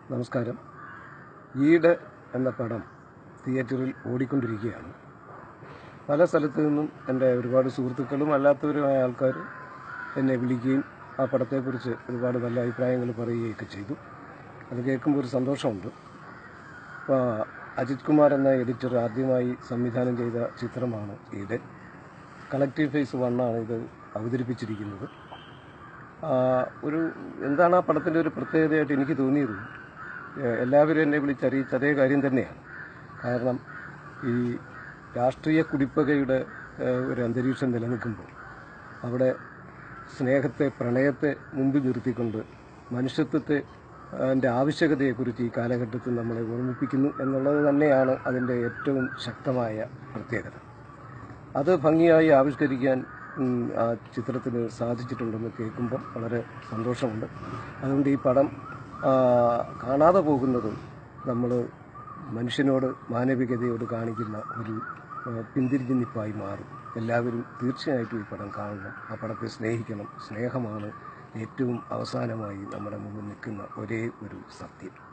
നമസ്കാരം ഈട് എന്ന പടം തിയേറ്ററിൽ ഓടിക്കൊണ്ടിരിക്കുകയാണ് പല സ്ഥലത്തു നിന്നും എൻ്റെ ഒരുപാട് സുഹൃത്തുക്കളും അല്ലാത്തവരുമായ ആൾക്കാർ എന്നെ വിളിക്കുകയും ആ പടത്തെക്കുറിച്ച് ഒരുപാട് നല്ല അഭിപ്രായങ്ങൾ പറയുകയൊക്കെ ചെയ്തു അത് കേൾക്കുമ്പോൾ ഒരു സന്തോഷമുണ്ട് അപ്പോൾ അജിത് കുമാർ എന്ന എഡിറ്റർ ആദ്യമായി സംവിധാനം ചെയ്ത ചിത്രമാണ് ഈട് കളക്റ്റീവ് ഫേസ് വണ്ണാണ് ഇത് അവതരിപ്പിച്ചിരിക്കുന്നത് ആ, ഒരു എന്താണ് ആ പടത്തിൻ്റെ ഒരു പ്രത്യേകതയായിട്ട് എനിക്ക് തോന്നിയത് ഏഹ് എല്ലാവരും എന്നെ വിളിച്ചറിയിച്ച അതേ കാര്യം തന്നെയാണ് കാരണം ഈ രാഷ്ട്രീയ കുടിപ്പകയുടെ ഏഹ് ഒരു അന്തരീക്ഷം നിലനിൽക്കുമ്പോൾ അവിടെ സ്നേഹത്തെ പ്രണയത്തെ മുമ്പിൽ നിർത്തിക്കൊണ്ട് മനുഷ്യത്വത്തെ അതിൻ്റെ ആവശ്യകതയെക്കുറിച്ച് ഈ കാലഘട്ടത്തിൽ നമ്മളെ ഓർമ്മിപ്പിക്കുന്നു എന്നുള്ളത് തന്നെയാണ് അതിൻ്റെ ഏറ്റവും ശക്തമായ പ്രത്യേകത അത് ഭംഗിയായി ആവിഷ്കരിക്കാൻ ഉം, ആ ചിത്രത്തിന് സാധിച്ചിട്ടുണ്ടെന്ന് കേൾക്കുമ്പോൾ വളരെ സന്തോഷമുണ്ട് അതുകൊണ്ട് ഈ പടം ആ, കാണാതെ പോകുന്നത് നമ്മൾ മനുഷ്യനോട് മാനവികതയോട് കാണിക്കുന്ന ഒരു ആ, പിന്തിരിഞ്ഞു നിപ്പായി മാറും എല്ലാവരും തീർച്ചയായിട്ടും ഈ പടം കാണണം ആ പടത്തെ സ്നേഹിക്കണം സ്നേഹമാണ് ഏറ്റവും അവസാനമായി നമ്മുടെ മുമ്പിൽ നിൽക്കുന്ന ഒരേ ഒരു സത്യം